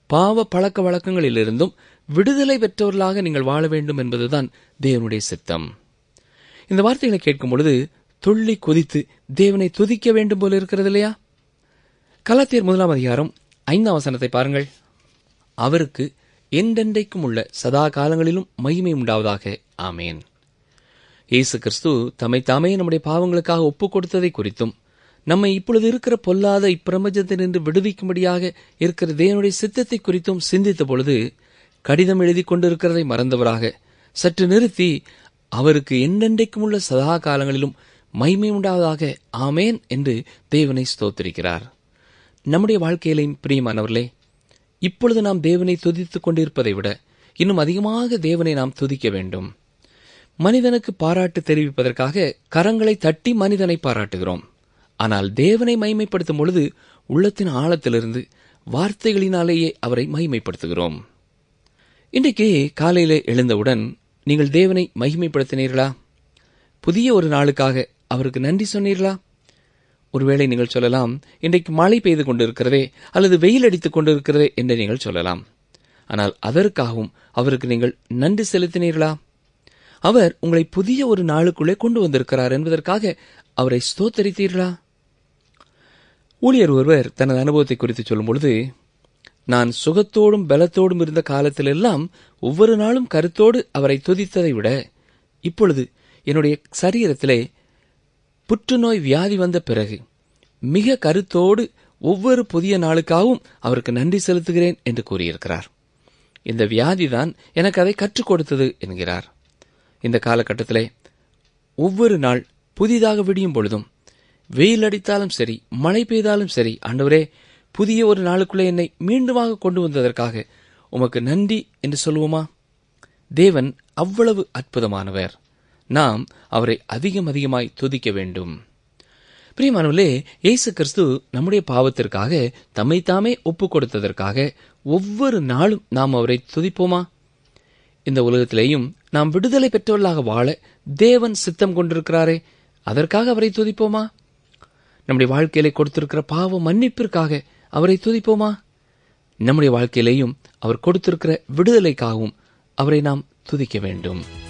பாவ பழக்க வழக்கங்களிலிருந்தும் விடுதலை பெற்றவர்களாக நீங்கள் வாழ வேண்டும் என்பதுதான் தேவனுடைய சித்தம் இந்த வார்த்தைகளை கேட்கும் பொழுது துள்ளி கொதித்து தேவனை துதிக்க வேண்டும் போல இருக்கிறது இல்லையா கலாத்தியர் முதலாம் அதிகாரம் ஐந்தாம் வசனத்தை பாருங்கள் அவருக்கு என்றென்றைக்கும் உள்ள சதா காலங்களிலும் மகிமை உண்டாவதாக ஆமேன் இயேசு கிறிஸ்து தம்மை தாமே நம்முடைய பாவங்களுக்காக ஒப்புக் கொடுத்ததை குறித்தும் நம்மை இப்பொழுது இருக்கிற பொல்லாத இப்பிரபஞ்சத்தினின்று விடுவிக்கும்படியாக இருக்கிற தேவனுடைய சித்தத்தை குறித்தும் சிந்தித்த பொழுது கடிதம் எழுதி கொண்டிருக்கிறதை மறந்தவராக சற்று நிறுத்தி அவருக்கு என்றென்றைக்கும் உள்ள சதா காலங்களிலும் மகிமை உண்டாவதாக ஆமேன் என்று தேவனை ஸ்தோத்திரிக்கிறார் நம்முடைய வாழ்க்கையிலையும் பிரியமானவர்களே இப்பொழுது நாம் தேவனை துதித்துக் கொண்டிருப்பதை விட இன்னும் அதிகமாக தேவனை நாம் துதிக்க வேண்டும் மனிதனுக்கு பாராட்டு தெரிவிப்பதற்காக கரங்களை தட்டி மனிதனை பாராட்டுகிறோம் ஆனால் தேவனை மைமைப்படுத்தும் பொழுது உள்ளத்தின் ஆழத்திலிருந்து வார்த்தைகளினாலேயே அவரை மகிமைப்படுத்துகிறோம் இன்றைக்கு காலையிலே எழுந்தவுடன் நீங்கள் தேவனை மகிமைப்படுத்தினீர்களா புதிய ஒரு நாளுக்காக அவருக்கு நன்றி சொன்னீர்களா ஒருவேளை நீங்கள் சொல்லலாம் இன்றைக்கு மழை பெய்து கொண்டிருக்கிறதே அல்லது வெயில் அடித்துக் கொண்டிருக்கிறதே என்று நீங்கள் சொல்லலாம் ஆனால் அதற்காகவும் அவருக்கு நீங்கள் நன்றி செலுத்தினீர்களா அவர் உங்களை புதிய ஒரு நாளுக்குள்ளே கொண்டு வந்திருக்கிறார் என்பதற்காக அவரை ஸ்தோத்தரித்தீர்களா ஊழியர் ஒருவர் தனது அனுபவத்தை குறித்து சொல்லும் பொழுது நான் சுகத்தோடும் பலத்தோடும் இருந்த காலத்திலெல்லாம் ஒவ்வொரு நாளும் கருத்தோடு அவரை துதித்ததை விட இப்பொழுது என்னுடைய சரீரத்திலே புற்றுநோய் வியாதி வந்த பிறகு மிக கருத்தோடு ஒவ்வொரு புதிய நாளுக்காகவும் அவருக்கு நன்றி செலுத்துகிறேன் என்று கூறியிருக்கிறார் இந்த வியாதிதான் எனக்கு அதை கற்றுக் கொடுத்தது என்கிறார் இந்த காலகட்டத்திலே ஒவ்வொரு நாள் புதிதாக விடியும் பொழுதும் வெயில் அடித்தாலும் சரி மழை பெய்தாலும் சரி ஆண்டவரே புதிய ஒரு நாளுக்குள்ளே என்னை மீண்டுமாக கொண்டு வந்ததற்காக உமக்கு நன்றி என்று சொல்லுவோமா தேவன் அவ்வளவு அற்புதமானவர் நாம் அவரை அதிகம் அதிகமாய் துதிக்க வேண்டும் பிரியமானவர்களே இயேசு கிறிஸ்து நம்முடைய பாவத்திற்காக தம்மை தாமே ஒப்புக் கொடுத்ததற்காக ஒவ்வொரு நாளும் நாம் அவரை துதிப்போமா இந்த உலகத்திலேயும் நாம் விடுதலை பெற்றவர்களாக வாழ தேவன் சித்தம் கொண்டிருக்கிறாரே அதற்காக அவரை துதிப்போமா நம்முடைய வாழ்க்கையிலே கொடுத்திருக்கிற பாவ மன்னிப்பிற்காக அவரை துதிப்போமா நம்முடைய வாழ்க்கையிலேயும் அவர் கொடுத்திருக்கிற விடுதலைக்காகவும் அவரை நாம் துதிக்க வேண்டும்